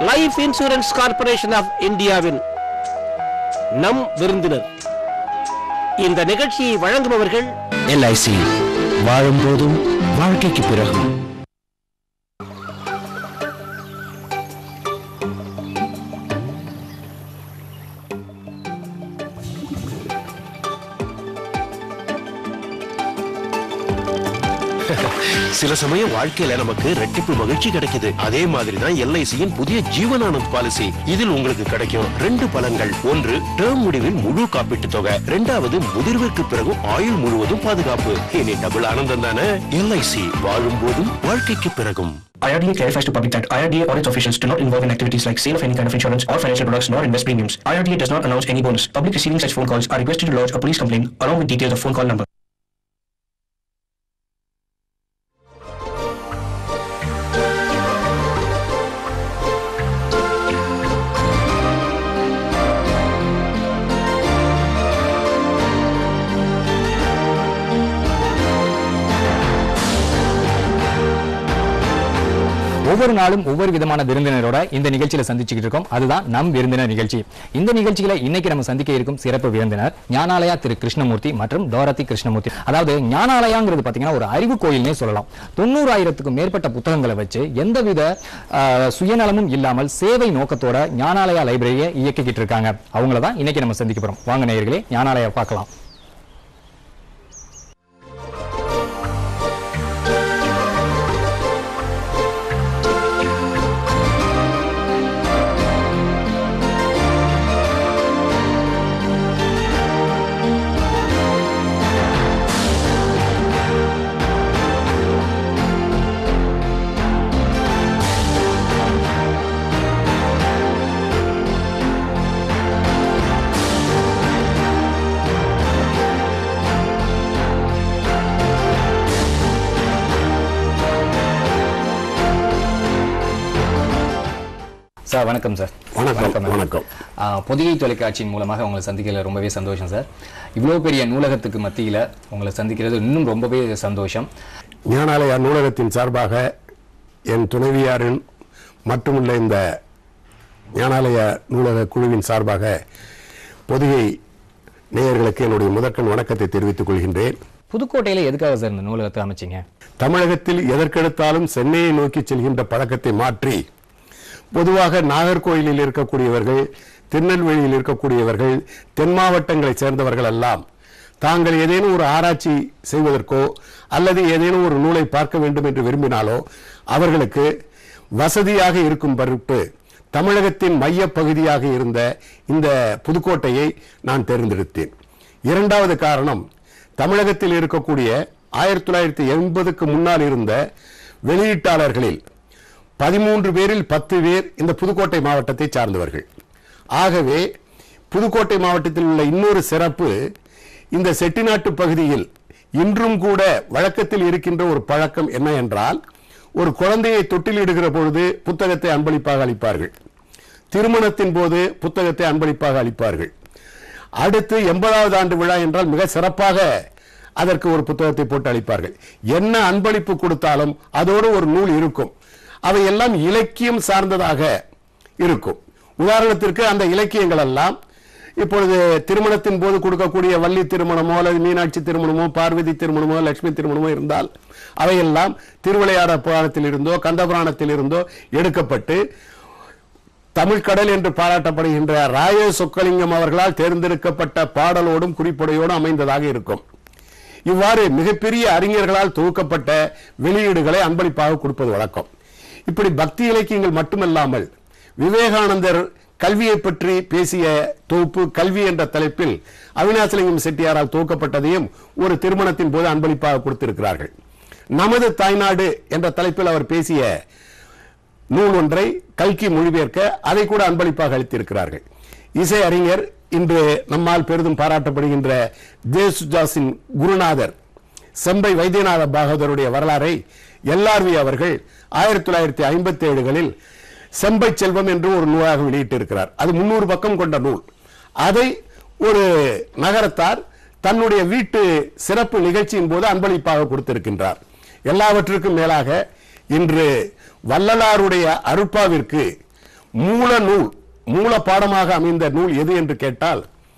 Life insurance corporation of இந்தியாவின் நம் விருந்தினர் இந்த நிகழ்ச்சியை வழங்குபவர்கள் எல்ஐசி வாழும் போதும் வாழ்க்கைக்கு பிறகும் சில சமயம் வாழ்க்கையில நமக்கு ரெட்டிப்பு மகிழ்ச்சி கிடைக்குது அதே மாதிரி தான் எல்ஐசியின் புதிய ஜீவனானந்த் பாலிசி இதில் உங்களுக்கு கிடைக்கும் ரெண்டு பலன்கள் ஒன்று டேர்ம் முடிவில் முழு காப்பீட்டு தொகை இரண்டாவது முதிர்விற்கு பிறகு ஆயுள் முழுவதும் பாதுகாப்பு இனி டபுள் ஆனந்தம் தானே எல்ஐசி வாழும் போதும் வாழ்க்கைக்கு பிறகும் IRDA clarifies to public that IRDA audit officials do not involve in activities like sale of any kind of insurance or financial products nor invest premiums. IRDA does not announce any bonus. Public receiving such phone calls are requested to lodge a police complaint along with details of phone call number. ஒவ்வொரு நாளும் ஒவ்வொரு விதமான விருந்தினரோட இந்த நிகழ்ச்சியில சந்திச்சுக்கிட்டு இருக்கோம் அதுதான் நம் விருந்தினர் நிகழ்ச்சி இந்த நிகழ்ச்சியில இன்னைக்கு நம்ம சந்திக்க இருக்கும் சிறப்பு விருந்தினர் ஞானாலயா திரு கிருஷ்ணமூர்த்தி மற்றும் டோரத்தி கிருஷ்ணமூர்த்தி அதாவது ஞானாலயாங்கிறது பாத்தீங்கன்னா ஒரு அறிவு கோயில்னே சொல்லலாம் தொண்ணூறாயிரத்துக்கும் மேற்பட்ட புத்தகங்களை வச்சு எந்தவித ஆஹ், சுயநலமும் இல்லாமல் சேவை நோக்கத்தோட ஞானாலயா லைப்ரரியை இயக்கிக்கிட்டு இருக்காங்க அவங்கள தான் இன்னைக்கு நம்ம சந்திக்க போறோம் வாங்க நேயர்களே ஞானாலயா பார்க்கலாம் சார் வணக்கம் சார் வணக்கம், ma'am. வணக்கம். ஆ, பொதிகை தொலைக்காட்சியின் மூலமாக உங்களை சந்திக்கிறதுல ரொம்பவே சந்தோஷம் சார் இவ்வளோ பெரிய நூலகத்துக்கு மத்தியில் உங்களை சந்திக்கிறது இன்னும் ரொம்பவே சந்தோஷம் ஞானாலயா நூலகத்தின் சார்பாக என் துணைவியாரின் மட்டுமுள்ள இந்த ஞானாலய நூலக குழுவின் சார்பாக பொதிகை நேயர்களுக்கு என்னுடைய முதற்கண் வணக்கத்தை தெரிவித்துக் கொள்கின்றேன் புதுக்கோட்டையில் எதுக்காக சார் இந்த நூலகத்தை அமைச்சிங்க தமிழகத்தில் எதற்கெடுத்தாலும் சென்னையை நோக்கி செல்கின்ற பழக்கத்தை மாற்றி பொதுவாக நாகர்கோயிலில் இருக்கக்கூடியவர்கள் திருநெல்வேலியில் இருக்கக்கூடியவர்கள் தென் மாவட்டங்களைச் சேர்ந்தவர்கள் எல்லாம் தாங்கள் ஏதேனும் ஒரு ஆராய்ச்சி செய்வதற்கோ அல்லது ஏதேனும் ஒரு நூலை பார்க்க வேண்டும் என்று விரும்பினாலோ அவர்களுக்கு வசதியாக இருக்கும் பொருட்டு தமிழகத்தின் மையப் பகுதியாக இருந்த இந்த புதுக்கோட்டையை நான் தேர்ந்தெடுத்தேன் இரண்டாவது காரணம் தமிழகத்தில் இருக்கக்கூடிய ஆயிரத்தி தொள்ளாயிரத்தி எண்பதுக்கு முன்னால் இருந்த வெளியீட்டாளர்களில் பதிமூன்று பேரில் பத்து பேர் இந்த புதுக்கோட்டை மாவட்டத்தை சார்ந்தவர்கள் ஆகவே புதுக்கோட்டை மாவட்டத்தில் உள்ள இன்னொரு சிறப்பு இந்த செட்டிநாட்டு பகுதியில் இன்றும் கூட வழக்கத்தில் இருக்கின்ற ஒரு பழக்கம் என்ன என்றால் ஒரு குழந்தையை தொட்டிலிடுகிற பொழுது புத்தகத்தை அன்பளிப்பாக அளிப்பார்கள் திருமணத்தின் போது புத்தகத்தை அன்பளிப்பாக அளிப்பார்கள் அடுத்து எண்பதாவது ஆண்டு விழா என்றால் மிக சிறப்பாக அதற்கு ஒரு புத்தகத்தை போட்டு அளிப்பார்கள் என்ன அன்பளிப்பு கொடுத்தாலும் அதோடு ஒரு நூல் இருக்கும் அவை எல்லாம் இலக்கியம் சார்ந்ததாக இருக்கும் உதாரணத்திற்கு அந்த இலக்கியங்கள் எல்லாம் இப்பொழுது திருமணத்தின் போது கொடுக்கக்கூடிய வள்ளி திருமணமோ அல்லது மீனாட்சி திருமணமோ பார்வதி திருமணமோ லட்சுமி திருமணமோ இருந்தால் அவையெல்லாம் திருவிளையாட புராணத்தில் இருந்தோ கந்த புராணத்தில் இருந்தோ எடுக்கப்பட்டு தமிழ் கடல் என்று பாராட்டப்படுகின்ற ராய சொக்கலிங்கம் அவர்களால் தேர்ந்தெடுக்கப்பட்ட பாடலோடும் குறிப்புடையோடும் அமைந்ததாக இருக்கும் இவ்வாறு மிகப்பெரிய அறிஞர்களால் தொகுக்கப்பட்ட வெளியீடுகளை அன்பளிப்பாக கொடுப்பது வழக்கம் இப்படி பக்தி இலக்கியங்கள் மட்டுமல்லாமல் விவேகானந்தர் கல்வியை பற்றி பேசிய தொகுப்பு கல்வி என்ற தலைப்பில் அவினாசலிங்கம் செட்டியாரால் துவக்கப்பட்டதையும் ஒரு திருமணத்தின் போது அன்பளிப்பாக கொடுத்திருக்கிறார்கள் நமது தாய்நாடு என்ற தலைப்பில் அவர் பேசிய நூல் ஒன்றை கல்கி மொழிபெயர்க்க அதை கூட அன்பளிப்பாக அளித்திருக்கிறார்கள் இசை அறிஞர் இன்று நம்மால் பெரிதும் பாராட்டப்படுகின்ற ஜேசுதாஸின் குருநாதர் செம்பை வைத்தியநாத பாகவதருடைய வரலாறை எல்ஆர்வி அவர்கள் ஆயிரத்தி தொள்ளாயிரத்தி ஐம்பத்தி ஏழுகளில் செம்பை செல்வம் என்று ஒரு நூலாக வெளியிட்டிருக்கிறார் அது முன்னூறு பக்கம் கொண்ட நூல் அதை ஒரு நகரத்தார் தன்னுடைய வீட்டு சிறப்பு நிகழ்ச்சியின் போது அன்பளிப்பாக கொடுத்திருக்கின்றார் எல்லாவற்றுக்கும் மேலாக இன்று வள்ளலாருடைய அருட்பாவிற்கு மூல நூல் மூல பாடமாக அமைந்த நூல் எது என்று கேட்டால்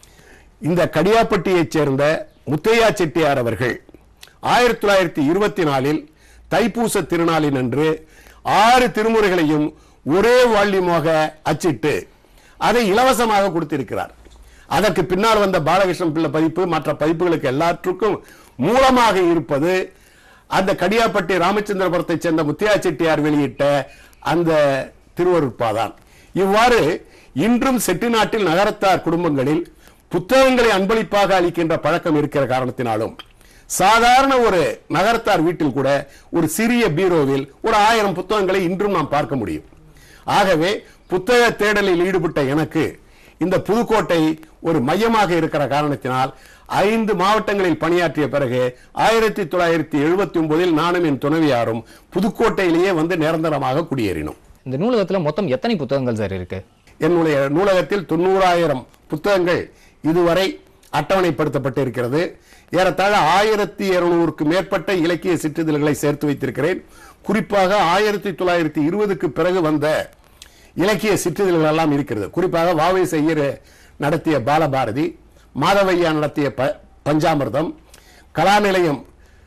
இந்த கடியாப்பட்டியைச் சேர்ந்த முத்தையா செட்டியார் அவர்கள் ஆயிரத்தி தொள்ளாயிரத்தி இருபத்தி நாலில் தைப்பூச திருநாளின் அன்று ஆறு திருமுறைகளையும் ஒரே வால்யூமாக அச்சிட்டு அதை இலவசமாக கொடுத்திருக்கிறார் அதற்கு பின்னால் வந்த பாலகிருஷ்ணன் பிள்ளை பதிப்பு மற்ற பதிப்புகளுக்கு எல்லாற்றுக்கும் மூலமாக இருப்பது அந்த கடியாப்பட்டி ராமச்சந்திரபுரத்தைச் சேர்ந்த முத்தியா செட்டியார் வெளியிட்ட அந்த திருவருட்பாதான் இவ்வாறு இன்றும் செட்டிநாட்டில் நகரத்தார் குடும்பங்களில் புத்தகங்களை அன்பளிப்பாக அளிக்கின்ற பழக்கம் இருக்கிற காரணத்தினாலும் சாதாரண ஒரு நகரத்தார் வீட்டில் கூட ஒரு சிறிய பீரோவில் ஒரு ஆயிரம் புத்தகங்களை இன்றும் நாம் பார்க்க முடியும் ஆகவே புத்தக தேடலில் ஈடுபட்ட எனக்கு இந்த புதுக்கோட்டை ஒரு மையமாக இருக்கிற காரணத்தினால் ஐந்து மாவட்டங்களில் பணியாற்றிய பிறகு ஆயிரத்தி தொள்ளாயிரத்தி எழுபத்தி ஒன்பதில் நானும் என் துணைவியாரும் புதுக்கோட்டையிலேயே வந்து நிரந்தரமாக குடியேறினோம் இந்த நூலகத்துல மொத்தம் எத்தனை புத்தகங்கள் சார் இருக்கு என்னுடைய நூலகத்தில் தொண்ணூறாயிரம் புத்தகங்கள் இதுவரை அட்டவணைப்படுத்தப்பட்டிருக்கிறது ஏறத்தாழ ஆயிரத்தி இருநூறுக்கு மேற்பட்ட இலக்கிய சிற்றிதழ்களை சேர்த்து வைத்திருக்கிறேன் குறிப்பாக ஆயிரத்தி தொள்ளாயிரத்தி இருபதுக்கு பிறகு வந்த இலக்கிய சிற்றிதழ்கள் எல்லாம் இருக்கிறது குறிப்பாக வாவை செய்யர் நடத்திய பாலபாரதி மாதவையா நடத்திய ப பஞ்சாமிர்தம் கலாநிலையம்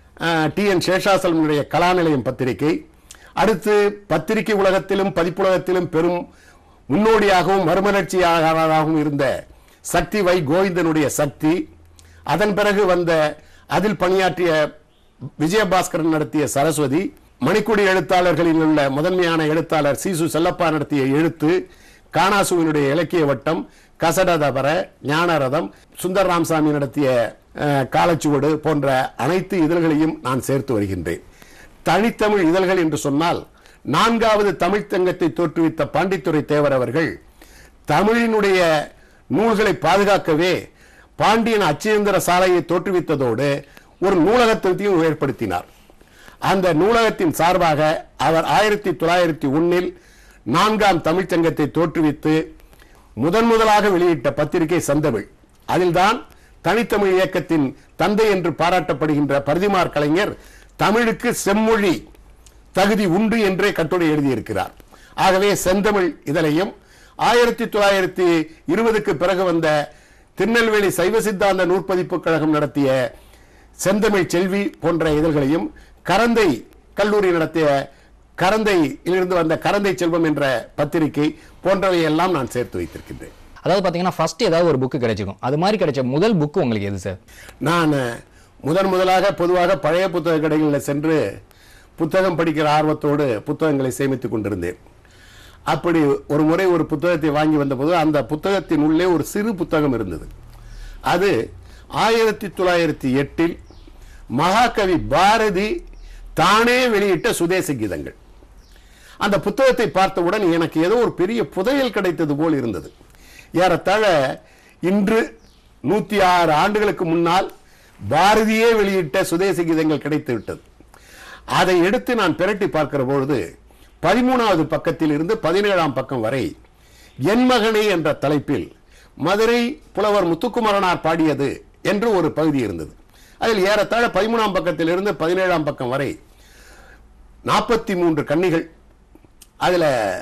டி என் சேஷாசலனுடைய கலாநிலையம் பத்திரிகை அடுத்து பத்திரிகை உலகத்திலும் பதிப்புலகத்திலும் பெரும் முன்னோடியாகவும் மறுமலர்ச்சியாளராகவும் இருந்த சக்தி வை கோவிந்தனுடைய சக்தி அதன் பிறகு வந்த அதில் பணியாற்றிய விஜயபாஸ்கரன் நடத்திய சரஸ்வதி மணிக்குடி எழுத்தாளர்களில் உள்ள முதன்மையான எழுத்தாளர் சீசு செல்லப்பா நடத்திய எழுத்து காணாசுவினுடைய இலக்கிய வட்டம் கசடதபர ஞானரதம் சுந்தர் ராமசாமி நடத்திய அஹ், காலச்சுவடு போன்ற அனைத்து இதழ்களையும் நான் சேர்த்து வருகின்றேன் தனித்தமிழ் இதழ்கள் என்று சொன்னால் நான்காவது தமிழ்த் தங்கத்தை தோற்றுவித்த பாண்டித்துரை தேவர் அவர்கள் தமிழினுடைய நூல்களை பாதுகாக்கவே பாண்டியன் அச்சியந்திர சாலையை தோற்றுவித்ததோடு ஒரு நூலகத்தையும் ஏற்படுத்தினார் அந்த நூலகத்தின் சார்பாக அவர் ஆயிரத்தி தொள்ளாயிரத்தி ஒன்னில் நான்காம் தமிழ்ச் சங்கத்தை தோற்றுவித்து முதன் முதலாக வெளியிட்ட பத்திரிகை சந்தமிழ் அதில்தான் தனித்தமிழ் இயக்கத்தின் தந்தை என்று பாராட்டப்படுகின்ற பரதிமார் கலைஞர் தமிழுக்கு செம்மொழி தகுதி உண்டு என்றே கட்டுரை எழுதியிருக்கிறார் ஆகவே செந்தமிழ் இதழையும் ஆயிரத்தி தொள்ளாயிரத்தி இருபதுக்கு பிறகு வந்த திருநெல்வேலி சைவ சித்தாந்த நூற்பதிப்பு கழகம் நடத்திய செந்தமிழ் செல்வி போன்ற இதழ்களையும் கரந்தை கல்லூரி நடத்திய கரந்தையிலிருந்து வந்த கரந்தை செல்வம் என்ற பத்திரிகை போன்றவை எல்லாம் நான் சேர்த்து வைத்திருக்கின்றேன் அதாவது பாத்தீங்கன்னா ஃபர்ஸ்ட் ஏதாவது ஒரு புக் கிடைச்சிருக்கும் அது மாதிரி கிடைச்ச முதல் புக் உங்களுக்கு எது சார் நான் முதன் முதலாக பொதுவாக பழைய புத்தக கடைகளில் சென்று புத்தகம் படிக்கிற ஆர்வத்தோடு புத்தகங்களை சேமித்துக் கொண்டிருந்தேன் அப்படி ஒரு முறை ஒரு புத்தகத்தை வாங்கி வந்தபோது அந்த புத்தகத்தின் உள்ளே ஒரு சிறு புத்தகம் இருந்தது அது ஆயிரத்தி தொள்ளாயிரத்தி எட்டில் மகாகவி பாரதி தானே வெளியிட்ட சுதேச கீதங்கள் அந்த புத்தகத்தை பார்த்தவுடன் எனக்கு ஏதோ ஒரு பெரிய புதையல் கிடைத்தது போல் இருந்தது ஏறத்தாழ இன்று நூத்தி ஆறு ஆண்டுகளுக்கு முன்னால் பாரதியே வெளியிட்ட சுதேச கீதங்கள் கிடைத்து விட்டது அதை எடுத்து நான் பிரட்டி பார்க்கிற பொழுது பதிமூணாவது பக்கத்தில் இருந்து பதினேழாம் பக்கம் வரை என் மகனே என்ற தலைப்பில் மதுரை புலவர் முத்துக்குமரனார் பாடியது என்று ஒரு பகுதி இருந்தது அதில் ஏறத்தாழ பதிமூணாம் பக்கத்திலிருந்து பதினேழாம் பக்கம் வரை நாற்பத்தி மூன்று கன்னிகள் அதுல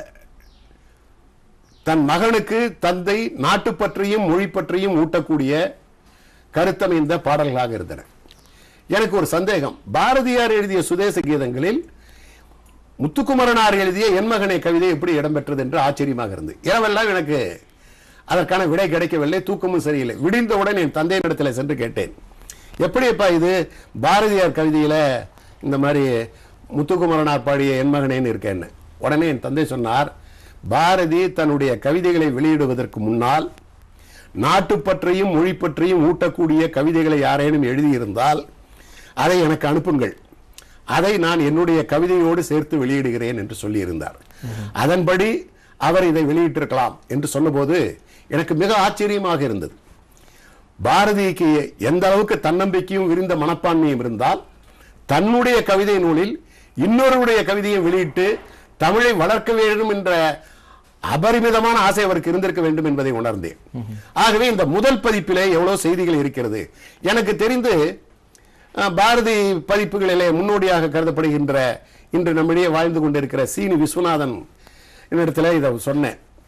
தன் மகனுக்கு தந்தை நாட்டு பற்றியும் மொழி பற்றியும் ஊட்டக்கூடிய கருத்தமைந்த பாடல்களாக இருந்தன எனக்கு ஒரு சந்தேகம் பாரதியார் எழுதிய சுதேச கீதங்களில் முத்துக்குமரனார் எழுதிய என் மகனை கவிதை எப்படி இடம்பெற்றது என்று ஆச்சரியமாக இருந்தது இரவெல்லாம் எனக்கு அதற்கான விடை கிடைக்கவில்லை தூக்கமும் சரியில்லை விடிந்தவுடன் என் தந்தையினிடத்தில் சென்று கேட்டேன் எப்படிப்பா இது பாரதியார் கவிதையில இந்த மாதிரி முத்துக்குமரனார் பாடிய என் மகனேன்னு இருக்கேன்னு உடனே என் தந்தை சொன்னார் பாரதி தன்னுடைய கவிதைகளை வெளியிடுவதற்கு முன்னால் நாட்டுப்பற்றையும் மொழி பற்றியும் ஊட்டக்கூடிய கவிதைகளை யாரேனும் எழுதியிருந்தால் அதை எனக்கு அனுப்புங்கள் அதை நான் என்னுடைய கவிதையோடு சேர்த்து வெளியிடுகிறேன் என்று சொல்லியிருந்தார் அதன்படி அவர் இதை வெளியிட்டிருக்கலாம் என்று சொன்னபோது எனக்கு மிக ஆச்சரியமாக இருந்தது பாரதிக்கு எந்த அளவுக்கு தன்னம்பிக்கையும் விரிந்த மனப்பான்மையும் இருந்தால் தன்னுடைய கவிதை நூலில் இன்னொருடைய கவிதையை வெளியிட்டு தமிழை வளர்க்க வேண்டும் என்ற அபரிமிதமான ஆசை அவருக்கு இருந்திருக்க வேண்டும் என்பதை உணர்ந்தேன் ஆகவே இந்த முதல் பதிப்பிலே எவ்வளவு செய்திகள் இருக்கிறது எனக்கு தெரிந்து அஹ், பாரதி பதிப்புகளிலே முன்னோடியாக கருதப்படுகின்ற இன்று நம்மிடையே வாழ்ந்து கொண்டிருக்கிற சீனி விஸ்வநாதன் என்னிடத்தில் இதை சொன்னேன்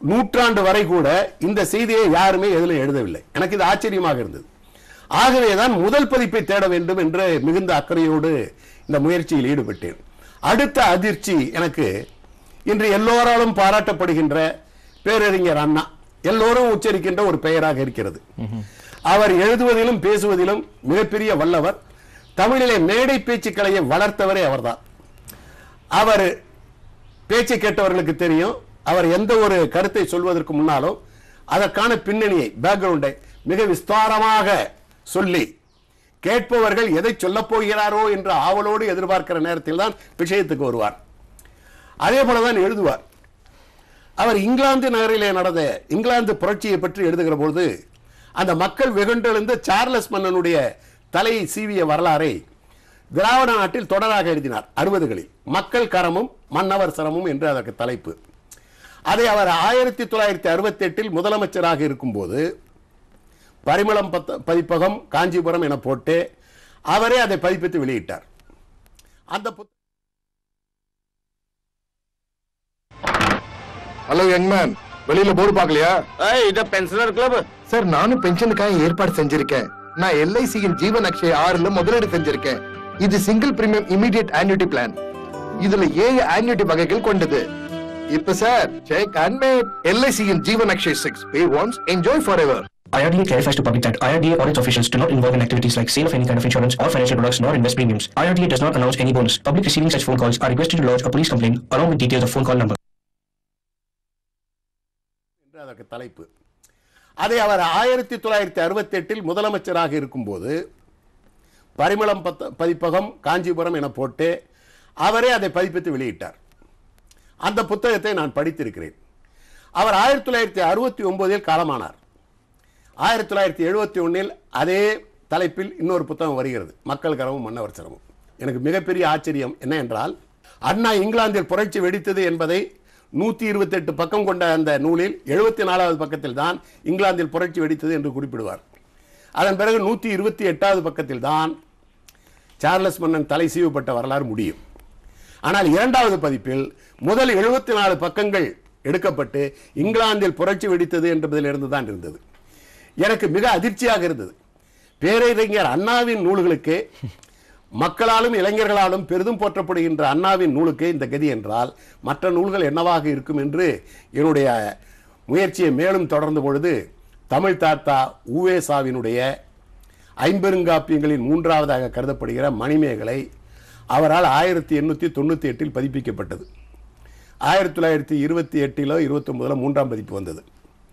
நூற்றாண்டு வரை கூட இந்த செய்தியை யாருமே எதிலும் எழுதவில்லை எனக்கு இது ஆச்சரியமாக இருந்தது ஆகவேதான் முதல் பதிப்பை தேட வேண்டும் என்று மிகுந்த அக்கறையோடு இந்த முயற்சியில் ஈடுபட்டேன் அடுத்த அதிர்ச்சி எனக்கு இன்று எல்லோராலும் பாராட்டப்படுகின்ற பேரறிஞர் அண்ணா எல்லோரும் உச்சரிக்கின்ற ஒரு பெயராக இருக்கிறது அவர் எழுதுவதிலும் பேசுவதிலும் மிகப்பெரிய வல்லவர் தமிழிலே மேடை பேச்சுக்கலையை வளர்த்தவரே அவர்தான் அவர் பேச்சை கேட்டவர்களுக்கு தெரியும் அவர் எந்த ஒரு கருத்தை சொல்வதற்கு முன்னாலும் அதற்கான பின்னணியை பேக்ரவுண்டை மிக விஸ்தாரமாக சொல்லி கேட்பவர்கள் எதை சொல்லப் போகிறாரோ என்ற ஆவலோடு எதிர்பார்க்கிற நேரத்தில் தான் விஷயத்துக்கு வருவார் அதே போலதான் எழுதுவார் அவர் இங்கிலாந்து நகரிலே நடந்த இங்கிலாந்து புரட்சியை பற்றி எழுதுகிற பொழுது அந்த மக்கள் வெகுண்டெழுந்த சார்லஸ் மன்னனுடைய தலையை சீவிய வரலாறை திராவிட நாட்டில் தொடராக எழுதினார் அறுபதுகளில் மக்கள் கரமும் மன்னவர் சரமும் என்று அதற்கு தலைப்பு அதை அவர் ஆயிரத்தி தொள்ளாயிரத்தி அறுபத்தி எட்டில் முதலமைச்சராக இருக்கும்போது பரிமளம் பத்த- பதிப்பகம் காஞ்சிபுரம் என போட்டு அவரே அதை பதிப்பித்து வெளியிட்டார் அந்த புத்த- ஹலோ யங் மேன் வெளியில போர்டு பார்க்கலையா இத பென்ஷனர் கிளப் சார் நானும் பென்ஷனுக்காக ஏற்பாடு செஞ்சிருக்கேன் நான் எல்ஐசியின் ஜீவன் அக்ஷய் ஆறுல முதலீடு செஞ்சிருக்கேன் இது single premium immediate annuity plan இதுல ஏழு ஆன்யூட்டி வகைகள் கொண்டது இப்ப சார் செக் அன்மேட் எல்ஐசியின் Jeevan Akshay six pay once enjoy forever IRDA clarifies to public that IRDA or its officials do not involve in activities like sale of any kind of insurance or financial products nor invest premiums. IRDA does not announce any bonus. Public receiving such phone calls are requested to lodge a police complaint along with details of phone call number. என்று அதற்கு தலைப்பு அதை அவர் ஆயிரத்தி தொள்ளாயிரத்தி அறுபத்தி எட்டில் முதலமைச்சராக இருக்கும்போது பரிமளம் பத்த- பதிப்பகம் காஞ்சிபுரம் என போட்டு அவரே அதை பதிப்பித்து வெளியிட்டார் அந்த புத்தகத்தை நான் படித்திருக்கிறேன் அவர் ஆயிரத்தி தொள்ளாயிரத்தி அறுபத்தி ஒன்பதில் காலமானார் ஆயிரத்தி தொள்ளாயிரத்தி எழுபத்தி ஒன்னில் அதே தலைப்பில் இன்னொரு புத்தகம் வருகிறது மக்கள் கரமும் மன்னவர் சிரமம் எனக்கு மிகப்பெரிய ஆச்சரியம் என்ன என்றால் அண்ணா இங்கிலாந்தில் புரட்சி வெடித்தது என்பதை நூத்தி இருபத்தி எட்டு பக்கம் கொண்ட அந்த நூலில் எழுபத்தி நாலாவது பக்கத்தில் தான் இங்கிலாந்தில் புரட்சி வெடித்தது என்று குறிப்பிடுவார் அதன் பிறகு நூத்தி இருபத்தி எட்டாவது பக்கத்தில் தான் சார்லஸ் மன்னன் தலை சீவப்பட்ட வரலாறு முடியும் ஆனால் இரண்டாவது பதிப்பில் முதல் எழுபத்தி நாலு பக்கங்கள் எடுக்கப்பட்டு இங்கிலாந்தில் புரட்சி வெடித்தது என்பதிலிருந்து தான் இருந்தது எனக்கு மிக அதிர்ச்சியாக இருந்தது பேரறிஞர் அண்ணாவின் நூல்களுக்கு மக்களாலும் இளைஞர்களாலும் பெரிதும் போற்றப்படுகின்ற அண்ணாவின் நூலுக்கு இந்த கதி என்றால் மற்ற நூல்கள் என்னவாக இருக்கும் என்று என்னுடைய முயற்சியை மேலும் தொடர்ந்த பொழுது தமிழ் தாத்தா ஊவேசாவினுடைய ஐம்பெருங்காப்பியங்களின் மூன்றாவதாக கருதப்படுகிற மணிமேகலை அவரால் ஆயிரத்தி எண்ணூற்றி தொண்ணூற்றி எட்டில் பதிப்பிக்கப்பட்டது ஆயிரத்தி தொள்ளாயிரத்தி இருபத்தி எட்டிலோ இருபத்தொன்பதிலோ மூன்றாம் பதிப்பு வந்தது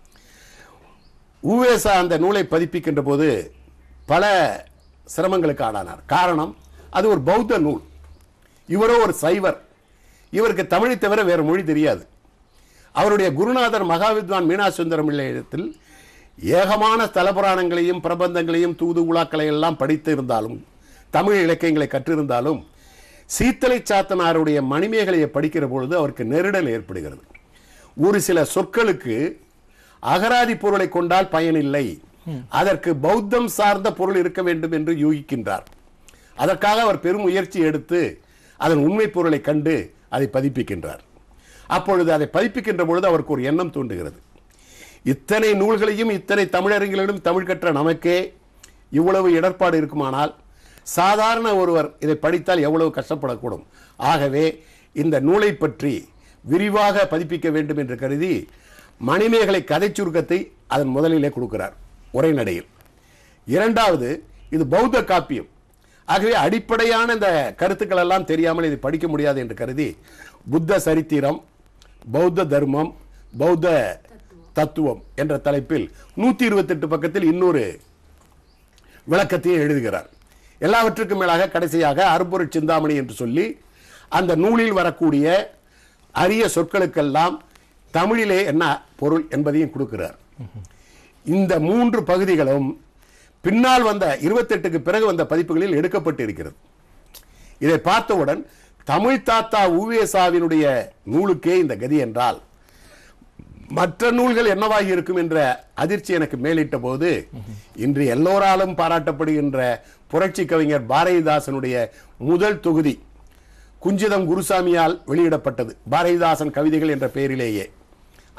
ஊவேசா அந்த நூலை பதிப்பிக்கின்ற போது பல சிரமங்களுக்கு ஆளானார் காரணம் அது ஒரு பௌத்த நூல் இவரோ ஒரு சைவர் இவருக்கு தமிழை தவிர வேறு மொழி தெரியாது அவருடைய குருநாதர் மகாவித்வான் மீனாசுந்தரம் பிள்ளையிடத்தில் ஏகமான ஸ்தல புராணங்களையும் பிரபந்தங்களையும் தூது உலாக்களை எல்லாம் படித்து இருந்தாலும் தமிழ் இலக்கியங்களை கற்றிருந்தாலும் சீத்தலை சாத்தனாருடைய மணிமேகலையை படிக்கிற பொழுது அவருக்கு நெருடல் ஏற்படுகிறது ஒரு சில சொற்களுக்கு அகராதி பொருளை கொண்டால் பயனில்லை அதற்கு பௌத்தம் சார்ந்த பொருள் இருக்க வேண்டும் என்று யூகிக்கின்றார் அதற்காக அவர் பெரும் முயற்சி எடுத்து அதன் உண்மை பொருளை கண்டு அதை பதிப்பிக்கின்றார் அப்பொழுது அதை பதிப்பிக்கின்ற பொழுது அவருக்கு ஒரு எண்ணம் தோன்றுகிறது இத்தனை நூல்களையும் இத்தனை தமிழறிஞர்களிடம் தமிழ் கற்ற நமக்கே இவ்வளவு இடர்பாடு இருக்குமானால் சாதாரண ஒருவர் இதை படித்தால் எவ்வளவு கஷ்டப்படக்கூடும் ஆகவே இந்த நூலை பற்றி விரிவாக பதிப்பிக்க வேண்டும் என்று கருதி மணிமேகலை கதை சுருக்கத்தை அதன் முதலிலே கொடுக்கிறார் உரைநடையில் இரண்டாவது இது பௌத்த காப்பியம் ஆகவே அடிப்படையான இந்த கருத்துக்கள் எல்லாம் தெரியாமல் இதை படிக்க முடியாது என்று கருதி புத்த சரித்திரம் பௌத்த தர்மம் பௌத்த தத்துவம் என்ற தலைப்பில் நூத்தி இருபத்தெட்டு பக்கத்தில் இன்னொரு விளக்கத்தையும் எழுதுகிறார் எல்லாவற்றுக்கும் மேலாக கடைசியாக அரும்பொருட் சிந்தாமணி என்று சொல்லி அந்த நூலில் வரக்கூடிய அரிய சொற்களுக்கெல்லாம் தமிழிலே என்ன பொருள் என்பதையும் கொடுக்கிறார் இந்த மூன்று பகுதிகளும் பின்னால் வந்த இருபத்தெட்டுக்கு பிறகு வந்த பதிப்புகளில் எடுக்கப்பட்டு இருக்கிறது இதை பார்த்தவுடன் தமிழ் தாத்தா ஊவேசாவினுடைய நூலுக்கே இந்த கதி என்றால் மற்ற நூல்கள் என்னவாகி இருக்கும் என்ற அதிர்ச்சி எனக்கு மேலிட்ட போது இன்று எல்லோராலும் பாராட்டப்படுகின்ற புரட்சி கவிஞர் பாரதிதாசனுடைய முதல் தொகுதி குஞ்சிதம் குருசாமியால் வெளியிடப்பட்டது பாரதிதாசன் கவிதைகள் என்ற பெயரிலேயே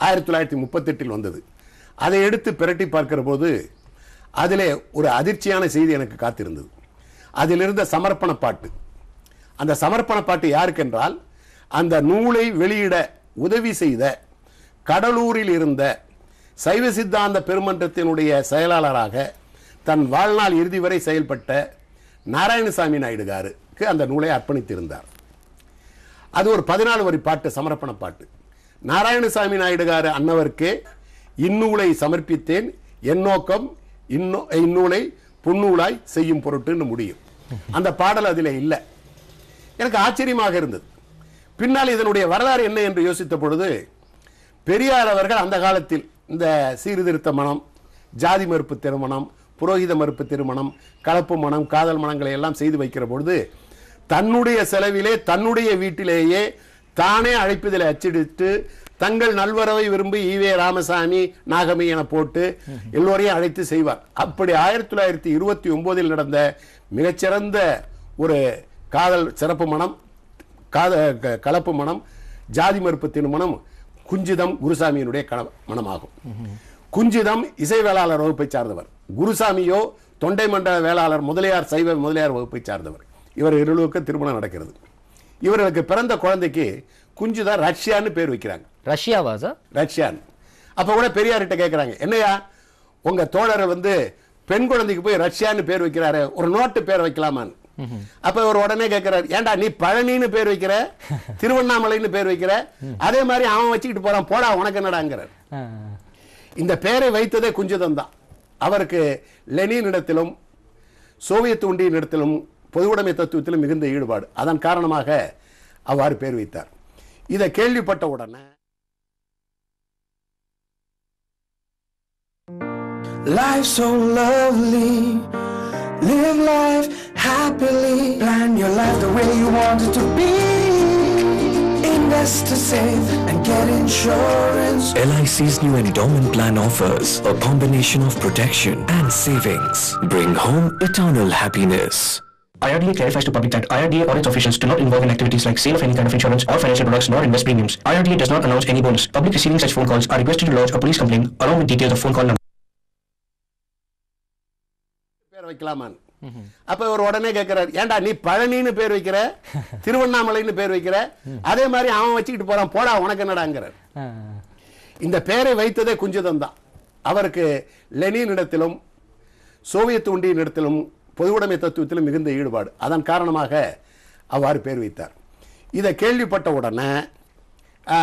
ஆயிரத்தி தொள்ளாயிரத்தி முப்பத்தெட்டில் வந்தது அதை எடுத்து பிரட்டி பார்க்கிற போது அதிலே ஒரு அதிர்ச்சியான செய்தி எனக்கு காத்திருந்தது அதில் இருந்த சமர்ப்பண பாட்டு அந்த சமர்ப்பண பாட்டு யாருக்கென்றால் அந்த நூலை வெளியிட உதவி செய்த கடலூரில் இருந்த சைவ சித்தாந்த பெருமன்றத்தினுடைய செயலாளராக தன் வாழ்நாள் இறுதி வரை செயல்பட்ட நாராயணசாமி நாயுடுகாருக்கு அந்த நூலை அர்ப்பணித்திருந்தார் அது ஒரு பதினாலு வரி பாட்டு சமர்ப்பண பாட்டு நாராயணசாமி நாயுடுகாரு அன்னவருக்கே இந்நூலை சமர்ப்பித்தேன் என் நோக்கம் இன்னோ இந்நூலை புன்னூலாய் செய்யும் பொருட்டுன்னு முடியும் அந்த பாடல் அதில் இல்லை எனக்கு ஆச்சரியமாக இருந்தது பின்னால் இதனுடைய வரலாறு என்ன என்று யோசித்த பொழுது பெரியார் அவர்கள் அந்த காலத்தில் இந்த சீர்திருத்த மனம் ஜாதி மறுப்பு திருமணம் புரோகித மறுப்பு திருமணம் கலப்பு மனம் காதல் மனங்களை எல்லாம் செய்து வைக்கிற பொழுது தன்னுடைய செலவிலே தன்னுடைய வீட்டிலேயே தானே அழைப்பதில் அச்சடித்து தங்கள் நல்வரவை விரும்பி ஈவே ராமசாமி நாகமி என போட்டு எல்லோரையும் அழைத்து செய்வார் அப்படி ஆயிரத்தி தொள்ளாயிரத்தி இருபத்தி ஒன்பதில் நடந்த மிகச்சிறந்த ஒரு காதல் சிறப்பு மனம் காத க- கலப்பு மனம் ஜாதி மறுப்பு திருமணம் குஞ்சிதம் குருசாமியினுடைய கல மனமாகும் குஞ்சிதம் இசை வேளாளர் வகுப்பை சார்ந்தவர் குருசாமியோ தொண்டை மண்டல வேளாளர் முதலியார் சைவ முதலியார் வகுப்பை சார்ந்தவர் இவர் இருளுக்கு திருமணம் நடக்கிறது இவர்களுக்கு பிறந்த குழந்தைக்கு குஞ்சுதான் ரஷ்யான்னு பேர் வைக்கிறாங்க ரஷ்யாவா சார் ரஷ்யான் அப்ப கூட பெரியார்கிட்ட கேட்கறாங்க என்னையா உங்க தோழர் வந்து பெண் குழந்தைக்கு போய் ரஷ்யான்னு பேர் வைக்கிறாரு ஒரு நோட்டு பேர் வைக்கலாமான்னு அப்ப இவர் உடனே கேட்கிறார் ஏன்டா நீ பழனின்னு பேர் வைக்கிற திருவண்ணாமலைன்னு பேர் வைக்கிற அதே மாதிரி அவன் வச்சுக்கிட்டு போறான் போடா உனக்கு என்னடாங்கிறார் இந்த பெயரை வைத்ததே குஞ்சிதம் தான் அவருக்கு லெனினிடத்திலும் சோவியத் ஒன்றியனிடத்திலும் பொதுவுடைமை தத்துவத்திலும் மிகுந்த ஈடுபாடு அதன் காரணமாக அவ்வாறு பேர் வைத்தார் இதை கேள்விப்பட்ட உடனே Life's so lovely. Live life happily. Plan your life the way you want it to be. Invest to save and get insurance. LIC's new endowment plan offers a combination of protection and savings. Bring home eternal happiness. IRDA clarifies to public that IRDA or its officials do not involve in activities like sale of any kind of insurance or financial products nor invest premiums. IRDA does not announce any bonus. Public receiving such phone calls are requested to lodge a police complaint along with details of phone call number. பேர் வைக்கலாமான்னு அப்ப இவர் உடனே கேட்கிறார் ஏன்டா நீ பழனின்னு பேர் வைக்கிற திருவண்ணாமலைன்னு பேர் வைக்கிற அதே மாதிரி அவன் வச்சுக்கிட்டு போறான் போடா உனக்கு என்னடாங்கிறார் இந்த பெயரை வைத்ததே குஞ்சிதம் தான் அவருக்கு லெனினிடத்திலும் சோவியத் ஒன்றியனிடத்திலும் பொதுவுடைமை தத்துவத்திலும் மிகுந்த ஈடுபாடு அதன் காரணமாக அவ்வாறு பேர் வைத்தார் இதை கேள்விப்பட்ட உடனே ஆ,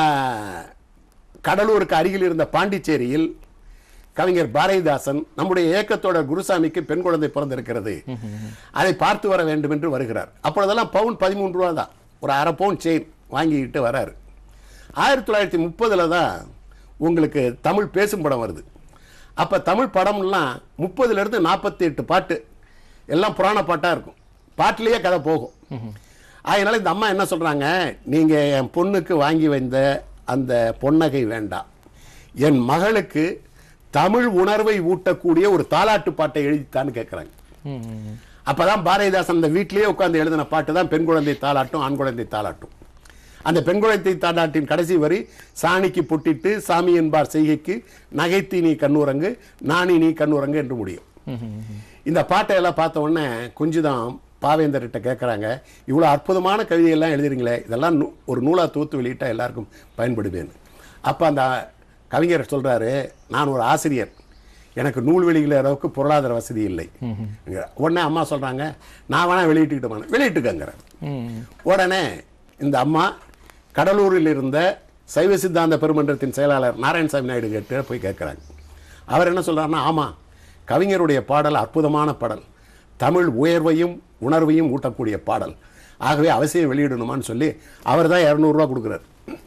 கடலூருக்கு அருகில் இருந்த பாண்டிச்சேரியில் கவிஞர் பாரதிதாசன் நம்முடைய இயக்கத்தோட குருசாமிக்கு பெண் குழந்தை பிறந்திருக்கிறது அதை பார்த்து வர வேண்டும் என்று வருகிறார் அப்பொழுதெல்லாம் பவுன் பதிமூன்று ரூபா தான் ஒரு அரை பவுன் செயின் வாங்கிக்கிட்டு வராரு ஆயிரத்தி தொள்ளாயிரத்தி முப்பதுல தான் உங்களுக்கு தமிழ் பேசும் படம் வருது அப்ப தமிழ் படம்லாம் முப்பதுல இருந்து நாற்பத்தி எட்டு பாட்டு எல்லாம் புராண பாட்டா இருக்கும் பாட்டிலேயே கதை போகும் அதனால இந்த அம்மா என்ன சொல்றாங்க நீங்க என் பொண்ணுக்கு வாங்கி வந்த அந்த பொன்னகை வேண்டாம் என் மகளுக்கு தமிழ் உணர்வை ஊட்டக்கூடிய ஒரு தாலாட்டு பாட்டை எழுதித்தான்னு கேட்குறாங்க அப்பதான் பாரதிதாசன் அந்த வீட்டிலேயே உட்கார்ந்து எழுதின பாட்டு தான் பெண் குழந்தை தாலாட்டும் ஆண் குழந்தை தாலாட்டும் அந்த பெண் குழந்தை தாலாட்டின் கடைசி வரி சாணிக்கு புட்டிட்டு சாமி என்பார் செய்கைக்கு நகைத்தி நீ கண்ணுரங்கு நாணி நீ கண்ணுரங்கு என்று முடியும் இந்த பாட்டை எல்லாம் பார்த்த உடனே குஞ்சுதான் பாவேந்தர்கிட்ட கேட்குறாங்க இவ்வளோ அற்புதமான கவிதையெல்லாம் எழுதுறீங்களே இதெல்லாம் நூ- ஒரு நூலாக தூத்து வெளியிட்டா எல்லாருக்கும் பயன்படுவேன்னு அப்போ அந்த கவிஞர் சொல்றாரு நான் ஒரு ஆசிரியர் எனக்கு நூல் வெளியில அளவுக்கு பொருளாதார வசதி இல்லை உடனே அம்மா சொல்றாங்க நான் வேணா வெளியிட்டுக்கிட்டோம் வெளியிட்டுக்கங்கிறேன் உடனே இந்த அம்மா கடலூரில் இருந்த சைவ சித்தாந்த பெருமன்றத்தின் செயலாளர் நாராயணசாமி நாயுடு கிட்ட போய் கேட்குறாங்க அவர் என்ன சொல்றாருன்னா ஆமா கவிஞருடைய பாடல் அற்புதமான பாடல் தமிழ் உயர்வையும் உணர்வையும் ஊட்டக்கூடிய பாடல் ஆகவே அவசியம் வெளியிடணுமான்னு சொல்லி அவர் தான் இரநூறுவா கொடுக்குறாரு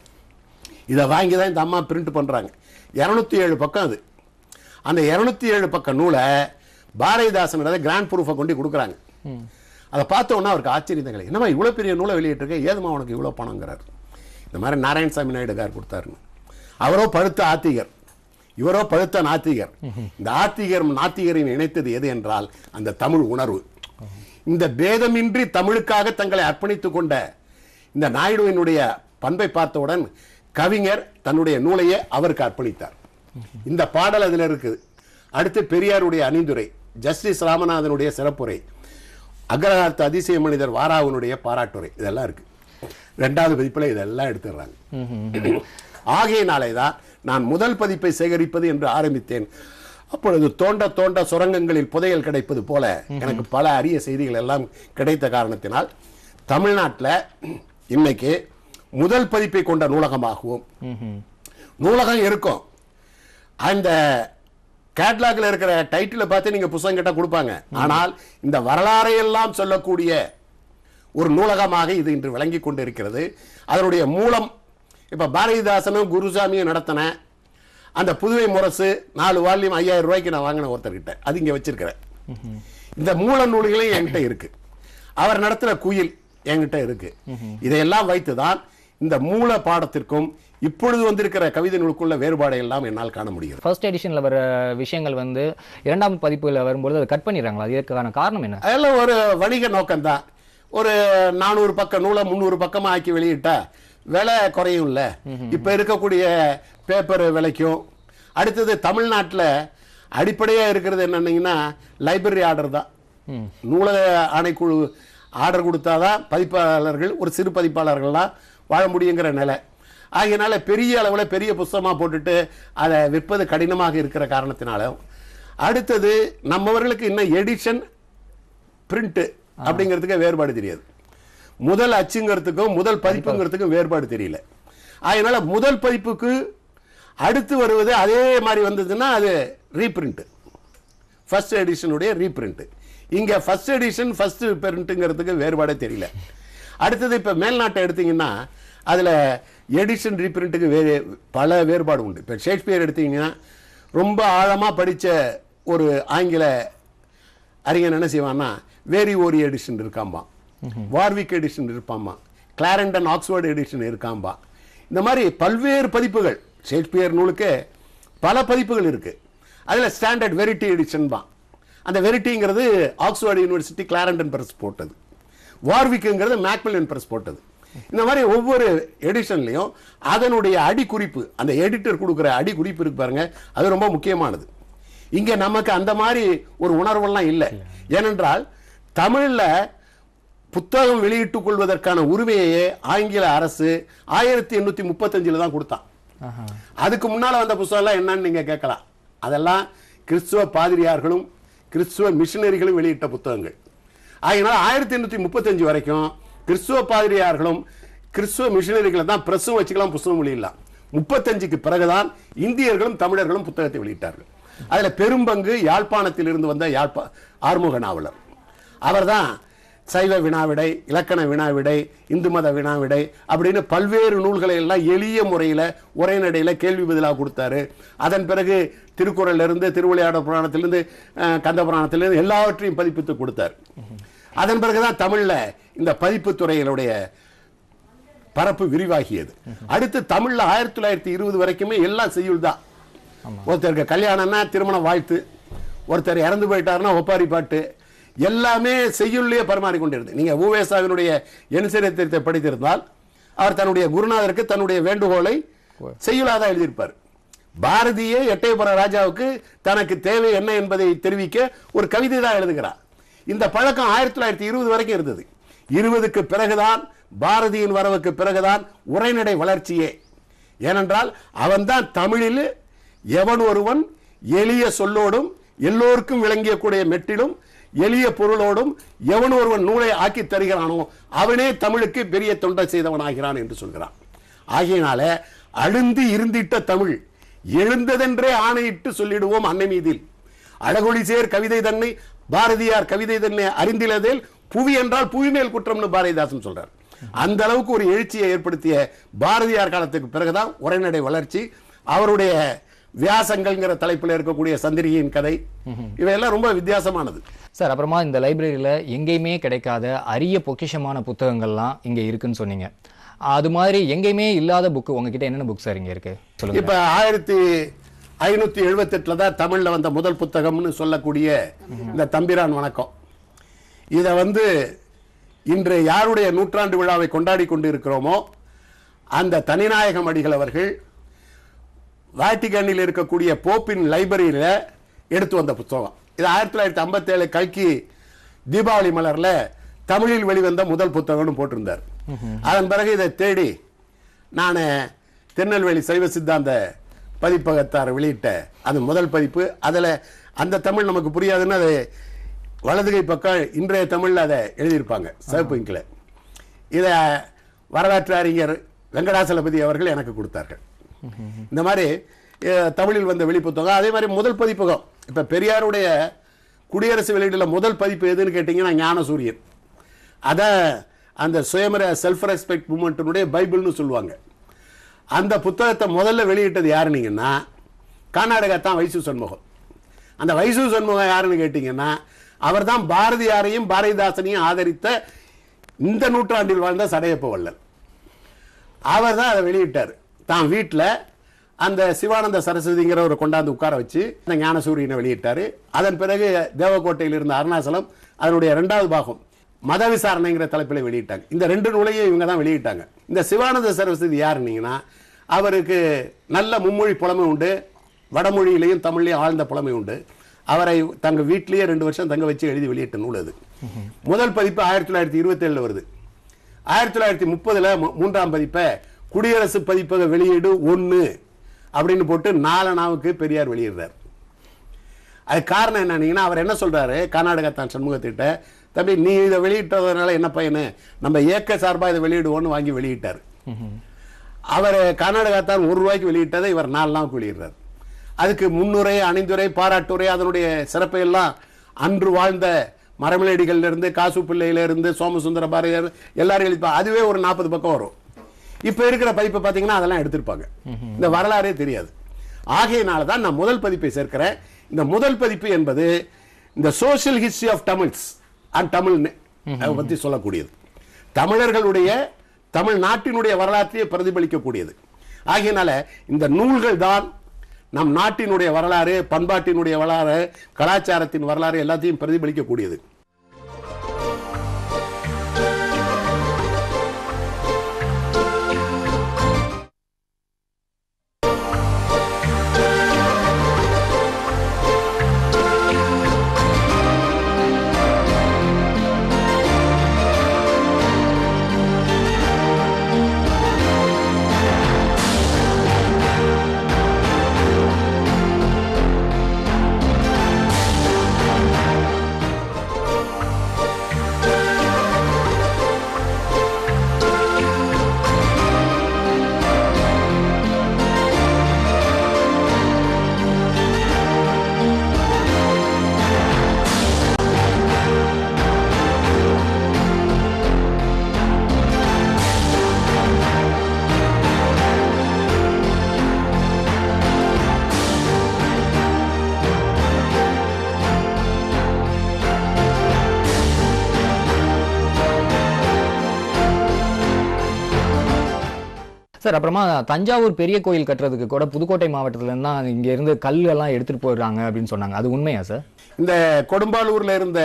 இதை வாங்கி தான் இந்த அம்மா பிரிண்ட் பண்ணுறாங்க இரநூத்தி ஏழு பக்கம் அது அந்த இரநூத்தி ஏழு பக்க நூலை பாரதிதாசன் கிராண்ட் ப்ரூஃபை கொண்டு கொடுக்குறாங்க அதை பார்த்த உடனே அவருக்கு ஆச்சரியம் தான் என்னம்மா இவ்வளோ பெரிய நூலை வெளியிட்டிருக்க ஏதுமா உனக்கு இவ்வளோ பணங்கிறார் இந்த மாதிரி நாராயணசாமி நாயுடுகார் கொடுத்தாருன்னு அவரோ பழுத்த ஆத்திகர் இவரோ பழுத்த நாத்திகர் இந்த ஆத்திகரும் நாத்திகரையும் இணைத்தது எது என்றால் அந்த தமிழ் உணர்வு இந்த பேதமின்றி தமிழுக்காக தங்களை அர்ப்பணித்துக் கொண்ட இந்த நாயுடுவினுடைய பண்பை பார்த்தவுடன் கவிஞர் தன்னுடைய நூலையே அவருக்கு அர்ப்பணித்தார் இந்த பாடல் அதுல இருக்குது அடுத்து பெரியாருடைய அணிந்துரை ஜஸ்டிஸ் ராமநாதனுடைய சிறப்புரை அக்ரஹாரத்து அதிசய மனிதர் வாராவனுடைய பாராட்டுரை இதெல்லாம் இருக்கு ரெண்டாவது பதிப்புல இதெல்லாம் எடுத்துடுறாங்க ஆகையினாலே தான் நான் முதல் பதிப்பை சேகரிப்பது என்று ஆரம்பித்தேன் அப்பொழுது தோண்ட தோண்ட சுரங்கங்களில் புதையல் கிடைப்பது போல எனக்கு பல அரிய செய்திகள் எல்லாம் கிடைத்த காரணத்தினால் தமிழ்நாட்டில் இன்னைக்கு முதல் பதிப்பை கொண்ட நூலகமாகவும் நூலகம் இருக்கும் அந்த கேட்லாக்ல இருக்கிற டைட்டிலை பார்த்து நீங்க புத்தகம் கிட்ட கொடுப்பாங்க ஆனால் இந்த வரலாறை எல்லாம் சொல்லக்கூடிய ஒரு நூலகமாக இது இன்று விளங்கி கொண்டிருக்கிறது அதனுடைய மூலம் இப்ப பாரதிதாசனும் குருசாமியும் நடத்தின அந்த புதுவை முரசு நாலு வால்யூம் ஐயாயிரம் ரூபாய்க்கு நான் வாங்கின ஒருத்தர்கிட்ட அது இங்க வச்சிருக்கிறேன் இந்த மூல நூல்களும் என்கிட்ட இருக்கு அவர் நடத்தின குயில் என்கிட்ட இருக்கு இதையெல்லாம் வைத்துதான் இந்த மூல பாடத்திற்கும் இப்பொழுது வந்திருக்கிற கவிதை நூலுக்குள்ள வேறுபாடை எல்லாம் என்னால் காண முடிகிறது ஃபர்ஸ்ட் எடிஷன்ல வர விஷயங்கள் வந்து இரண்டாம் பதிப்புல வரும்போது அதை கட் பண்ணிடுறாங்களா இதுக்கான காரணம் என்ன அதெல்லாம் ஒரு வணிக நோக்கம்தான் ஒரு நானூறு பக்கம் நூலை முந்நூறு பக்கமா ஆக்கி வெளியிட்டா விலை குறையும்ல இப்ப இருக்கக்கூடிய பேப்பர் விலைக்கும் அடுத்தது தமிழ்நாட்டுல அடிப்படையா இருக்கிறது என்னன்னீங்கன்னா லைப்ரரி ஆர்டர் தான் நூலக ஆணைக்குழு ஆர்டர் கொடுத்தாதான் பதிப்பாளர்கள் ஒரு சிறு பதிப்பாளர்கள்லாம் வாழ முடியுங்கிற நிலை ஆகையினால பெரிய அளவில் பெரிய புஸ்தகமாக போட்டுட்டு அதை விற்பது கடினமாக இருக்கிற காரணத்தினாலும் அடுத்தது நம்மவர்களுக்கு இன்னும் எடிஷன் பிரிண்ட் அப்படிங்கிறதுக்கு வேறுபாடு தெரியாது முதல் அச்சுங்கிறதுக்கும் முதல் பதிப்புங்கிறதுக்கும் வேறுபாடு தெரியல அதனால முதல் பதிப்புக்கு அடுத்து வருவது அதே மாதிரி வந்ததுன்னா அது ரீபிரிண்ட் ஃபர்ஸ்ட் எடிஷனுடைய ரீபிரிண்ட் இங்க ஃபர்ஸ்ட் எடிஷன் ஃபர்ஸ்ட் பிரிண்ட்டுங்கிறதுக்கு வேறுபாடே தெரியல அடுத்தது இப்ப மேல்நாட்டை எடுத்தீங்கன்னா அதுல எடிஷன் ரீபிரிண்ட்டுக்கு வேறு பல வேறுபாடு உண்டு இப்ப ஷேக்ஸ்பியர் எடுத்தீங்கன்னா ரொம்ப ஆழமா படிச்ச ஒரு ஆங்கில அறிஞன் என்ன செய்வான்னா வேரி ஓரி எடிஷன் இருக்காம்பா வார்விக் எடிஷன் இருப்பாம்பா கிளாரண்டன் ஆக்ஸ்போர்ட் எடிஷன் இருக்காம்பா இந்த மாதிரி பல்வேறு பதிப்புகள் ஷேக்ஸ்பியர் நூலுக்கு பல பதிப்புகள் இருக்கு அதுல ஸ்டாண்டர்ட் வெரிட்டி எடிஷன் தான் அந்த வெரிட்டிங்கிறது ஆக்ஸ்போர்ட் யூனிவர்சிட்டி கிளாரண்டன் பிரஸ் போட்டது வார்விக்குங்கிறது மேக்மில்லன் பிரஸ் போட்டது இந்த மாதிரி ஒவ்வொரு எடிஷன்லையும் அதனுடைய அடிக்குறிப்பு அந்த எடிட்டர் கொடுக்குற அடிக்குறிப்பு இருக்கு பாருங்க அது ரொம்ப முக்கியமானது இங்க நமக்கு அந்த மாதிரி ஒரு உணர்வெல்லாம் இல்லை ஏனென்றால் தமிழ்ல புத்தகம் வெளியிட்டுக் கொள்வதற்கான உரிமையை ஆங்கில அரசு ஆயிரத்தி எண்ணூத்தி முப்பத்தஞ்சுல தான் கொடுத்தான் அதுக்கு முன்னால வந்த புத்தகம் எல்லாம் என்னன்னு நீங்க கேட்கலாம் அதெல்லாம் கிறிஸ்துவ பாதிரியார்களும் கிறிஸ்துவ மிஷினரிகளும் வெளியிட்ட புத்தகங்கள் ஆகினால ஆயிரத்தி எண்ணூத்தி முப்பத்தஞ்சு வரைக்கும் கிறிஸ்துவ பாதிரியார்களும் கிறிஸ்துவ மிஷினரிகளை தான் பிரசும் வச்சுக்கலாம் புத்தகம் வெளியிடலாம் முப்பத்தஞ்சுக்கு பிறகுதான் இந்தியர்களும் தமிழர்களும் புத்தகத்தை வெளியிட்டார்கள் அதுல பெரும்பங்கு யாழ்ப்பாணத்தில் இருந்து வந்த யாழ்ப்பா ஆறுமுக நாவலர் அவர்தான் சைவ வினாவிடை இலக்கண வினாவிடை இந்து மத வினாவிடை அப்படின்னு பல்வேறு நூல்களை எல்லாம் எளிய முறையில் உரைநடையில் கேள்வி பதிலாக கொடுத்தாரு அதன் பிறகு திருக்குறள்ல இருந்து திருவிளையாடல் புராணத்திலிருந்து அஹ், கந்த புராணத்திலிருந்து எல்லாவற்றையும் பதிப்பித்து கொடுத்தார் அதன் பிறகுதான் தமிழ்ல இந்த பதிப்பு துறைகளுடைய பரப்பு விரிவாகியது அடுத்து தமிழ்ல ஆயிரத்தி தொள்ளாயிரத்தி இருபது வரைக்குமே எல்லாம் செய்யுள் தான் ஒருத்தருக்கு கல்யாணம்னா திருமண வாழ்த்து ஒருத்தர் இறந்து போயிட்டாருன்னா ஒப்பாரி பாட்டு எல்லாமே செய்யுள்ளையே பரிமாறிக்கொண்டிருது நீங்க ஊவேசாவினுடைய என்சரித்திரத்தை படித்திருந்தால் அவர் தன்னுடைய குருநாதருக்கு தன்னுடைய வேண்டுகோளை செய்யுளாக தான் எழுதியிருப்பார் பாரதியே எட்டயபுர ராஜாவுக்கு தனக்கு தேவை என்ன என்பதை தெரிவிக்க ஒரு கவிதை தான் எழுதுகிறார் இந்த பழக்கம் ஆயிரத்தி தொள்ளாயிரத்தி இருபது வரைக்கும் இருந்தது இருபதுக்கு பிறகுதான் பாரதியின் வரவுக்கு பிறகுதான் உரைநடை வளர்ச்சியே ஏனென்றால் அவன்தான் தமிழில் எவன் ஒருவன் எளிய சொல்லோடும் எல்லோருக்கும் விளங்கியக்கூடிய மெட்டிலும் எளிய பொருளோடும் எவன் ஒருவன் நூலை ஆக்கி தருகிறானோ அவனே தமிழுக்கு பெரிய தொண்டை செய்தவனாகிறான் என்று சொல்கிறான் ஆகையினால அழுந்தி இருந்திட்ட தமிழ் எழுந்ததென்றே ஆணையிட்டு சொல்லிடுவோம் அன்னை மீதில் அழகொளி சேர் கவிதை தன்னை பாரதியார் கவிதை தன்னை அறிந்திலதில் புவி என்றால் புவி மேல் குற்றம்னு பாரதிதாசன் சொல்றார் அந்த அளவுக்கு ஒரு எழுச்சியை ஏற்படுத்திய பாரதியார் காலத்துக்கு பிறகுதான் உரைநடை வளர்ச்சி அவருடைய வியாசங்கள்ங்கிற தலைப்பில் இருக்கக்கூடிய சந்திரிகையின் கதை இவையெல்லாம் ரொம்ப வித்தியாசமானது சார் அப்புறமா இந்த லைப்ரரியில் எங்கேயுமே கிடைக்காத அரிய பொக்கிஷமான புத்தகங்கள்லாம் இங்கே இருக்குன்னு சொன்னீங்க அது மாதிரி எங்கேயுமே இல்லாத புக்கு உங்ககிட்ட என்னென்ன புக் சார் இங்கே இருக்கு சொல்லுங்க இப்ப ஆயிரத்தி ஐநூத்தி எழுபத்தி எட்டுல தான் தமிழ்ல வந்த முதல் புத்தகம்னு சொல்லக்கூடிய இந்த தம்பிரான் வணக்கம் இத வந்து இன்று யாருடைய நூற்றாண்டு விழாவை கொண்டாடி கொண்டு இருக்கிறோமோ அந்த தனிநாயகம் அடிகள் அவர்கள் வாட்டிகனில் இருக்கக்கூடிய போப்பின் லைப்ரரியில எடுத்து வந்த புத்தகம் இது ஆயிரத்தி தொள்ளாயிரத்தி ஐம்பத்தேழு கல்கி தீபாவளி மலர்ல தமிழில் வெளிவந்த முதல் புத்தகம்னு போட்டிருந்தார் அதன் பிறகு இதை தேடி நான் திருநெல்வேலி சைவ சித்தாந்த பதிப்பகத்தார் வெளியிட்ட அந்த முதல் பதிப்பு அதில் அந்த தமிழ் நமக்கு புரியாதுன்னு அதை வலதுகை பக்கம் இன்றைய தமிழில் அதை எழுதியிருப்பாங்க சிவப்பு இங்கில் இதை வரலாற்று அறிஞர் வெங்கடாசலபதி அவர்கள் எனக்கு கொடுத்தார்கள் இந்த மாதிரி அஹ், தமிழில் வந்த வெளிப்புத்தகம் அதே மாதிரி முதல் பதிப்பகம் இப்போ பெரியாருடைய குடியரசு வெளியீடுல முதல் பதிப்பு எதுன்னு கேட்டிங்கன்னா ஞானசூரியன் அதை அந்த சுயமர செல்ஃப் ரெஸ்பெக்ட் மூமெண்ட்டினுடைய பைபிள்னு சொல்லுவாங்க அந்த புத்தகத்தை முதல்ல வெளியிட்டது யாருனீங்கன்னா கர்நாடகா தான் வைசு சண்முகம் அந்த வைசு சண்முகம் யாருன்னு கேட்டிங்கன்னா அவர் தான் பாரதியாரையும் பாரதிதாசனையும் ஆதரித்த இந்த நூற்றாண்டில் வாழ்ந்த சடையப்ப வள்ளல் அவர் தான் அதை வெளியிட்டார் தான் வீட்டில் அந்த சிவானந்த சரஸ்வதிங்கிறவரை கொண்டாந்து உட்கார வச்சு அந்த ஞானசூரியனை வெளியிட்டார் அதன் பிறகு தேவக்கோட்டையில் இருந்த அருணாசலம் அதனுடைய இரண்டாவது பாகம் மத விசாரணைங்கிற தலைப்பில் வெளியிட்டாங்க இந்த ரெண்டு நூலையும் இவங்க தான் வெளியிட்டாங்க இந்த சிவானந்த சரஸ்வதி யாருன்னீங்கன்னா அவருக்கு நல்ல மும்மொழி புலமை உண்டு வடமொழியிலையும் தமிழ்லையும் ஆழ்ந்த புலமை உண்டு அவரை தங்க வீட்டிலேயே ரெண்டு வருஷம் தங்க வச்சு எழுதி வெளியிட்ட நூல் அது முதல் பதிப்பு ஆயிரத்தி தொள்ளாயிரத்தி இருபத்தேழில் வருது ஆயிரத்தி தொள்ளாயிரத்தி முப்பதுல மூன்றாம் பதிப்பை குடியரசு பதிப்பக வெளியீடு ஒன்று அப்படின்னு போட்டு நாலனாவுக்கு பெரியார் வெளியிடுறார் அது காரணம் என்னன்னீங்கன்னா அவர் என்ன சொல்றாரு கர்நாடகா தான் சண்முகத்திட்ட தம்பி நீ இதை வெளியிட்டதுனால என்ன பையனு நம்ம இயக்க சார்பாக இதை வெளியிடுவோன்னு வாங்கி வெளியிட்டார் அவர் கர்நாடகா தான் ஒரு ரூபாய்க்கு வெளியிட்டதை இவர் நாலு நாளுக்கு வெளியிடுறார் அதுக்கு முன்னுரை அணிந்துரை பாராட்டுரை அதனுடைய சிறப்பை எல்லாம் அன்று வாழ்ந்த மரமலடிகள்ல இருந்து காசு பிள்ளையில இருந்து சோமசுந்தர பாரதியார் எல்லாரும் எழுதிப்பா அதுவே ஒரு நாற்பது பக்கம் வரும் இப்ப இருக்கிற பதிப்பை பார்த்தீங்கன்னா அதெல்லாம் எடுத்திருப்பாங்க இந்த வரலாறே தெரியாது ஆகையினால தான் நான் முதல் பதிப்பை சேர்க்கிறேன் இந்த முதல் பதிப்பு என்பது இந்த social history of Tamils and Tamil அதை பற்றி சொல்லக்கூடியது தமிழர்களுடைய தமிழ்நாட்டினுடைய வரலாற்றையே பிரதிபலிக்கக்கூடியது ஆகையினால இந்த நூல்கள் தான் நம் நாட்டினுடைய வரலாறு பண்பாட்டினுடைய வரலாறு கலாச்சாரத்தின் வரலாறு எல்லாத்தையும் பிரதிபலிக்கக்கூடியது சார் அப்புறமா தஞ்சாவூர் பெரிய கோயில் கட்டுறதுக்கு கூட புதுக்கோட்டை மாவட்டத்துல இருந்து தான் இங்க இருந்து கல் எல்லாம் எடுத்துட்டு போயிடுறாங்க அப்படின்னு சொன்னாங்க அது உண்மையா சார் இந்த கொடும்பாலூர்ல இருந்த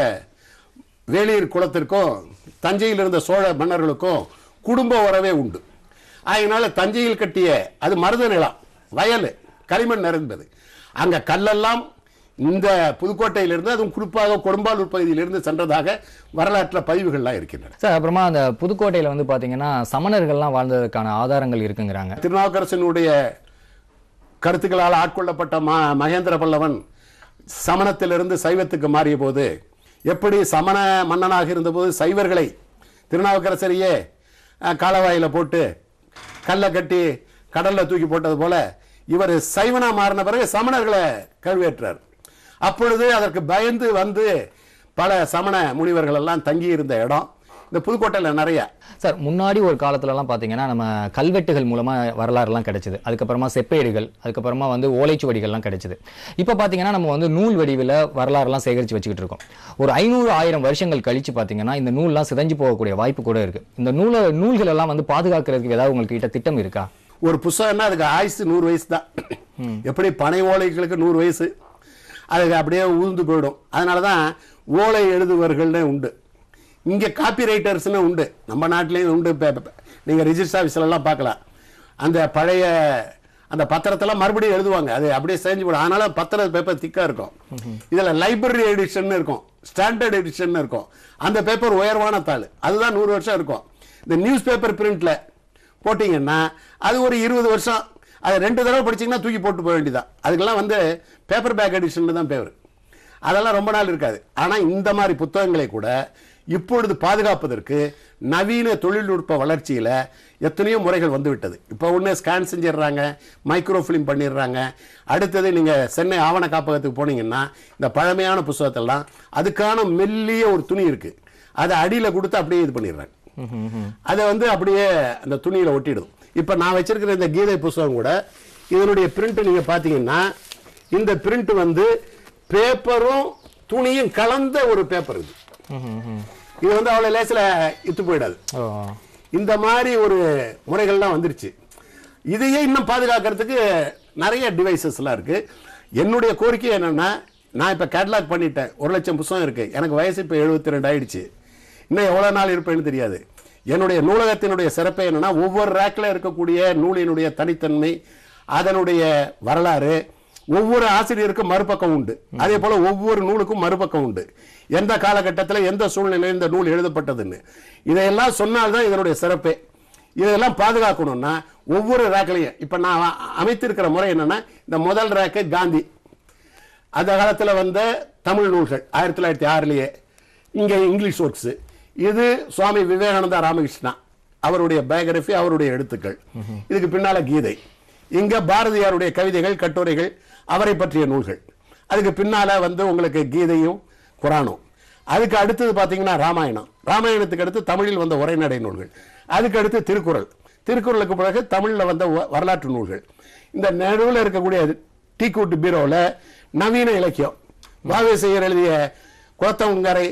வேளிர் குலத்திற்கும் தஞ்சையில் இருந்த சோழ மன்னர்களுக்கும் குடும்ப உறவே உண்டு அதனால தஞ்சையில் கட்டிய அது மருத நிலம் வயல் களிமண் நிறைந்தது அங்க கல்லெல்லாம் இந்த புதுக்கோட்டையிலிருந்து அதுவும் குறிப்பாக கொடும்பாலூர் பகுதியிலிருந்து சென்றதாக வரலாற்றில் பதிவுகள்லாம் இருக்கின்றன சார் அப்புறமா அந்த புதுக்கோட்டையில வந்து பாத்தீங்கன்னா சமணர்கள்லாம் வாழ்ந்ததற்கான ஆதாரங்கள் இருக்குங்கிறாங்க திருநாவுக்கரசனுடைய கருத்துக்களால் ஆட்கொள்ளப்பட்ட ம மகேந்திர பல்லவன் சமணத்திலிருந்து சைவத்துக்கு மாறிய போது எப்படி சமண மன்னனாக இருந்தபோது சைவர்களை திருநாவுக்கரசரையே அஹ், காலவாயில போட்டு கல்லை கட்டி கடல்ல தூக்கி போட்டது போல இவர் சைவனா மாறின பிறகு சமணர்களை கழுவேற்றார் அப்பொழுது அதற்கு பயந்து வந்து பல சமண முனிவர்கள் எல்லாம் தங்கி இருந்த இடம் இந்த புதுக்கோட்டையில் நிறைய சார் முன்னாடி ஒரு காலத்துல எல்லாம் பாத்தீங்கன்னா நம்ம கல்வெட்டுகள் மூலமா வரலாறுலாம் கிடைச்சது அதுக்கப்புறமா செப்பேடுகள் அதுக்கப்புறமா வந்து ஓலைச்சுவடிகள்லாம் கிடைச்சது இப்போ பாத்தீங்கன்னா நம்ம வந்து நூல் வடிவில் வரலாறுலாம் சேகரித்து வச்சுக்கிட்டு இருக்கோம் ஒரு ஐநூறு ஆயிரம் வருஷங்கள் கழிச்சு பாத்தீங்கன்னா இந்த நூல்லாம் சிதைஞ்சு போகக்கூடிய வாய்ப்பு கூட இருக்கு இந்த நூலை நூல்கள் எல்லாம் வந்து பாதுகாக்கிறதுக்கு ஏதாவது உங்களுக்கு கிட்ட திட்டம் இருக்கா ஒரு புஸ்தகம்னா அதுக்கு ஆயுசு நூறு வயசு தான் எப்படி பனை ஓலைகளுக்கு நூறு வயசு அதுக்கு அப்படியே உதிர்ந்து போயிடும் அதனால தான் ஓலை எழுதுவர்கள்னு உண்டு இங்கே காப்பி ரைட்டர்ஸ்னு உண்டு நம்ம நாட்டிலையும் உண்டு இப்போ நீங்கள் ரிஜிஸ்டர் ஆஃபீஸ்லலாம் பார்க்கலாம் அந்த பழைய அந்த பத்திரத்தெல்லாம் மறுபடியும் எழுதுவாங்க அது அப்படியே செஞ்சு போடும் அதனால பத்திர பேப்பர் திக்கா இருக்கும் இதுல லைப்ரரி எடிஷன் இருக்கும் ஸ்டாண்டர்ட் எடிஷன் இருக்கும் அந்த பேப்பர் உயர்வான தாள் அதுதான் நூறு வருஷம் இருக்கும் இந்த நியூஸ் பேப்பர் பிரிண்ட்ல போட்டீங்கன்னா அது ஒரு இருபது வருஷம் அது ரெண்டு தடவை படிச்சீங்கன்னா தூக்கி போட்டு போக வேண்டியதான் அதுக்கெல்லாம் வந்து பேப்பர் பேக் எடிஷன் தான் பேர் அதெல்லாம் ரொம்ப நாள் இருக்காது ஆனால் இந்த மாதிரி புத்தகங்களை கூட இப்பொழுது பாதுகாப்பதற்கு நவீன தொழில்நுட்ப வளர்ச்சியில் எத்தனையோ முறைகள் வந்துவிட்டது இப்போ ஒன்று ஸ்கேன் செஞ்சிடுறாங்க மைக்ரோ ஃபிலிம் பண்ணிடுறாங்க அடுத்தது நீங்கள் சென்னை ஆவண காப்பகத்துக்கு போனீங்கன்னா இந்த பழமையான புத்தகத்தெல்லாம் அதுக்கான மெல்லிய ஒரு துணி இருக்குது அதை அடியில் கொடுத்து அப்படியே இது பண்ணிடுறாங்க அதை வந்து அப்படியே அந்த துணியில் ஒட்டிடும் இப்போ நான் வச்சிருக்கிற இந்த கீதை புஸ்தகம் கூட இதனுடைய பிரிண்ட் நீங்கள் பார்த்தீங்கன்னா இந்த பிரிண்ட் வந்து பேப்பரும் துணியும் கலந்த ஒரு பேப்பர் இது இது வந்து அவ்வளோ லேசில் இத்து போயிடாது ஓ இந்த மாதிரி ஒரு முறைகள்லாம் வந்துருச்சு இதையே இன்னும் பாதுகாக்கிறதுக்கு நிறைய டிவைசஸ்லாம் இருக்கு என்னுடைய கோரிக்கை என்னன்னா நான் இப்போ கேட்லாக் பண்ணிட்டேன் ஒரு லட்சம் புத்தகம் இருக்கு எனக்கு வயசு இப்போ எழுபத்தி ரெண்டு ஆயிடுச்சு இன்னும் எவ்வளோ நாள் இருப்பேன்னு தெரியாது என்னுடைய நூலகத்தினுடைய சிறப்பு என்னன்னா ஒவ்வொரு ரேக்கில் இருக்கக்கூடிய நூலினுடைய தனித்தன்மை அதனுடைய வரலாறு ஒவ்வொரு ஆசிரியருக்கும் மறுபக்கம் உண்டு அதே போல ஒவ்வொரு நூலுக்கும் மறுபக்கம் உண்டு எந்த காலகட்டத்தில் எந்த சூழ்நிலையில் இந்த நூல் எழுதப்பட்டதுன்னு இதையெல்லாம் சொன்னால்தான் இதனுடைய சிறப்பே இதெல்லாம் பாதுகாக்கணும்னா ஒவ்வொரு ரேக்லையும் இப்போ நான் அமைத்திருக்கிற முறை என்னன்னா இந்த முதல் ரேக்கு காந்தி அந்த காலத்தில் வந்த தமிழ் நூல்கள் ஆயிரத்தி தொள்ளாயிரத்தி ஆறுலேயே இங்கே இங்கிலீஷ் ஒர்க்ஸு இது சுவாமி விவேகானந்தா ராமகிருஷ்ணா அவருடைய பயோகிராஃபி அவருடைய எழுத்துக்கள் இதுக்கு பின்னால கீதை இங்க பாரதியாருடைய கவிதைகள் கட்டுரைகள் அவரை பற்றிய நூல்கள் அதுக்கு பின்னால வந்து உங்களுக்கு கீதையும் குரானும் அதுக்கு அடுத்தது பார்த்தீங்கன்னா ராமாயணம் ராமாயணத்துக்கு அடுத்து தமிழில் வந்த உரைநடை நூல்கள் அதுக்கு அடுத்து திருக்குறள் திருக்குறளுக்கு பிறகு தமிழில் வந்த வ- வரலாற்று நூல்கள் இந்த நடுவில் இருக்கக்கூடிய டீக்கூட்டு பீரோவில் நவீன இலக்கியம் வாவேசையர் எழுதிய கோத்தவங்கரை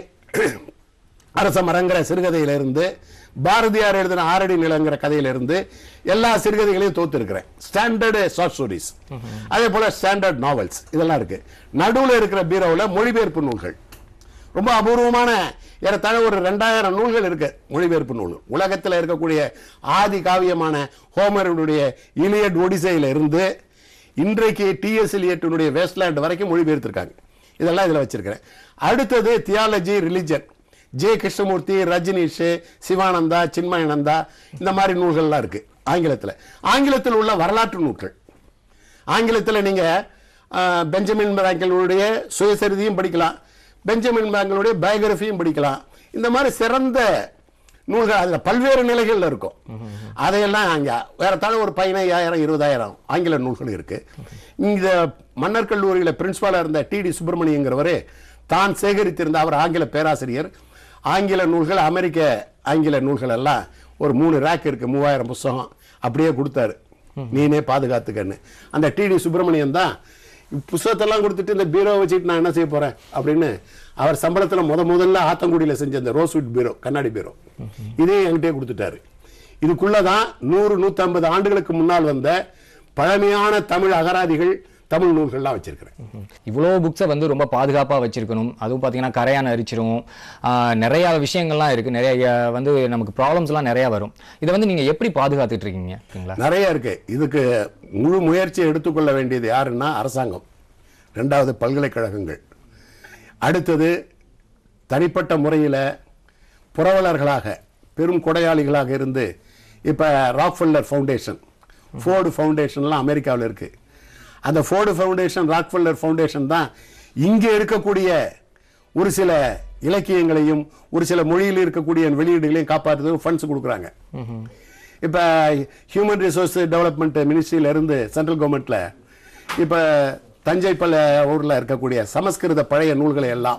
அரச மரங்கிற சிறுகதையிலிருந்து பாரதியார் எழுதின ஆரடி நிலங்கிற கதையிலிருந்து எல்லா சிறுகதைகளையும் தோத்துருக்கிறேன் ஸ்டாண்டர்டு ஷார்ட் ஸ்டோரிஸ் அதே போல ஸ்டாண்டர்ட் நாவல்ஸ் இதெல்லாம் இருக்கு நடுவில் இருக்கிற பீரோவில் மொழிபெயர்ப்பு நூல்கள் ரொம்ப அபூர்வமான ஏறத்தாழ ஒரு ரெண்டாயிரம் நூல்கள் இருக்கு மொழிபெயர்ப்பு நூல் உலகத்தில் இருக்கக்கூடிய ஆதி காவியமான ஹோமருடைய இலியட் ஒடிசையில இருந்து இன்றைக்கு டிஎஸ் இலியட்டினுடைய வேஸ்ட்லேண்ட் வரைக்கும் மொழிபெயர்த்திருக்காங்க இதெல்லாம் இதில் வச்சிருக்கிறேன் அடுத்தது theology religion J Krishnamurti Rajneesh Sivananda Chinmayananda இந்த மாதிரி நூல்கள்லாம் இருக்கு ஆங்கிலத்தில் ஆங்கிலத்தில் உள்ள வரலாற்று நூல்கள் ஆங்கிலத்தில் நீங்க அஹ், பெஞ்சமின் பிராங்கலுடைய சுயசரிதியும் படிக்கலாம் பெஞ்சமின் பிராங்கலுடைய பயோகிராஃபியும் படிக்கலாம் இந்த மாதிரி சிறந்த நூல்கள் அதில் பல்வேறு நிலைகள்ல இருக்கும் அதையெல்லாம் அங்கே வேறத்தாழ ஒரு பதினையாயிரம் இருபதாயிரம் ஆங்கில நூல்கள் இருக்கு இந்த மன்னர் கல்லூரியில் பிரின்சிபாலாக இருந்த டிடி சுப்பிரமணியங்கிறவர் தான் சேகரித்திருந்த அவர் ஆங்கில பேராசிரியர் ஆங்கில நூல்கள் அமெரிக்க ஆங்கில நூல்கள் எல்லாம் ஒரு மூணு ரேக் இருக்கு மூவாயிரம் புஸ்தகம் அப்படியே கொடுத்தாரு நீனே பாதுகாத்துக்கன்னு அந்த டிடி சுப்பிரமணியன் தான் புஸ்தகத்தெல்லாம் கொடுத்துட்டு இந்த பீரோ வச்சுட்டு நான் என்ன செய்ய போறேன் அப்படின்னு அவர் சம்பளத்துல முத முதல்ல ஆத்தங்குடியில செஞ்ச அந்த ரோஸ்வுட் பீரோ கண்ணாடி பீரோ இதையும் என்கிட்டயே கொடுத்துட்டாரு இதுக்குள்ளதான் நூறு நூத்தம்பது ஆண்டுகளுக்கு முன்னால் வந்த பழமையான தமிழ் அகராதிகள் தமிழ் நூல்கள்லாம் வச்சிருக்கிறேன் இவ்வளோ புக்ஸை வந்து ரொம்ப பாதுகாப்பாக வச்சிருக்கணும் அதுவும் பார்த்தீங்கன்னா கரையான் அரிச்சிரும் ஆஹ் நிறைய விஷயங்கள்லாம் இருக்குது நிறைய வந்து நமக்கு ப்ராப்ளம்ஸ்லாம் நிறையா வரும் இதை வந்து நீங்கள் எப்படி பாதுகாத்துட்டு இருக்கீங்க ஓகேங்களா நிறைய இருக்கு இதுக்கு முழு முயற்சியை எடுத்துக்கொள்ள வேண்டியது யாருன்னா அரசாங்கம் ரெண்டாவது பல்கலைக்கழகங்கள் அடுத்தது தனிப்பட்ட முறையில் புரவலர்களாக பெரும் கொடையாளிகளாக இருந்து இப்போ ராக்ஃபெல்லர் ஃபவுண்டேஷன் ஃபோர்டு ஃபவுண்டேஷன்லாம் அமெரிக்காவில் இருக்கு அந்த ஃபோர்டு ஃபவுண்டேஷன் ராக்ஃபெல்லர் ஃபவுண்டேஷன் தான் இங்கே இருக்கக்கூடிய ஒரு சில இலக்கியங்களையும் ஒரு சில மொழியில் இருக்கக்கூடிய வெளியீடுகளையும் காப்பாற்றுறதுக்கு ஃபண்ட்ஸ் கொடுக்குறாங்க இப்போ ஹியூமன் ரிசோர்ஸ் டெவலப்மெண்ட் மினிஸ்ட்ரியில இருந்து சென்ட்ரல் கவர்மெண்ட்ல இப்போ தஞ்சை பல ஊரில் இருக்கக்கூடிய சமஸ்கிருத பழைய நூல்களை எல்லாம்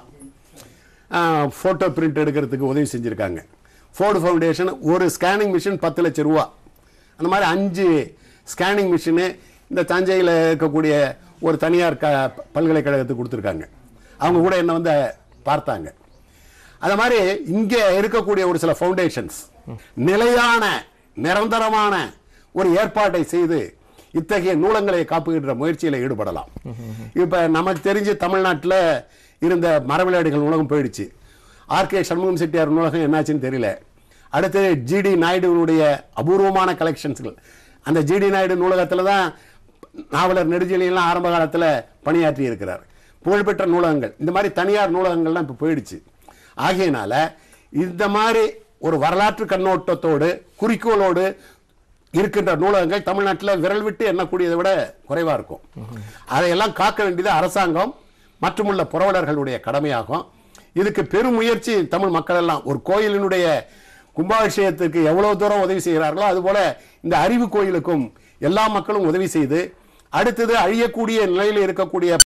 ஃபோட்டோ பிரிண்ட் எடுக்கிறதுக்கு உதவி செஞ்சுருக்காங்க ஃபோர்டு ஃபவுண்டேஷன் ஒரு ஸ்கேனிங் மிஷின் பத்து லட்சம் ரூபா அந்த மாதிரி அஞ்சு ஸ்கேனிங் மிஷினு இந்த தஞ்சையில் இருக்கக்கூடிய ஒரு தனியார் க பல்கலைக்கழகத்துக்கு கொடுத்துருக்காங்க அவங்க கூட என்ன வந்து பார்த்தாங்க அது மாதிரி இங்கே இருக்கக்கூடிய ஒரு சில ஃபவுண்டேஷன்ஸ் நிலையான நிரந்தரமான ஒரு ஏற்பாட்டை செய்து இத்தகைய நூலங்களை காப்புகின்ற முயற்சியில் ஈடுபடலாம் இப்ப நமக்கு தெரிஞ்சு தமிழ்நாட்டில் இருந்த மரவிளையாடுகள் நூலகம் போயிடுச்சு ஆர்கே சண்முகம் செட்டியார் நூலகம் என்னாச்சுன்னு தெரியல அடுத்து ஜிடி நாயுடுனுடைய அபூர்வமான கலெக்ஷன்ஸ்கள் அந்த ஜிடி நாயுடு நூலகத்தில் தான் நாவலர் நெடுஞ்செழியெல்லாம் ஆரம்ப காலத்தில் பணியாற்றி இருக்கிறார் புகழ்பெற்ற நூலகங்கள் இந்த மாதிரி தனியார் நூலகங்கள்லாம் இப்போ போயிடுச்சு ஆகையினால இந்த மாதிரி ஒரு வரலாற்று கண்ணோட்டத்தோடு குறிக்கோளோடு இருக்கின்ற நூலகங்கள் தமிழ்நாட்டில் விரல் விட்டு எண்ணக்கூடியதை விட குறைவா இருக்கும் அதையெல்லாம் காக்க வேண்டியது அரசாங்கம் மற்றுமுள்ள புரவலர்களுடைய கடமையாகும் இதுக்கு பெரும் முயற்சி தமிழ் மக்கள் எல்லாம் ஒரு கோயிலினுடைய கும்பாபிஷேகத்துக்கு எவ்வளவு தூரம் உதவி செய்கிறார்களோ அதுபோல இந்த அறிவு கோயிலுக்கும் எல்லா மக்களும் உதவி செய்து அடுத்தது அழியக்கூடிய நிலையில் இருக்கக்கூடிய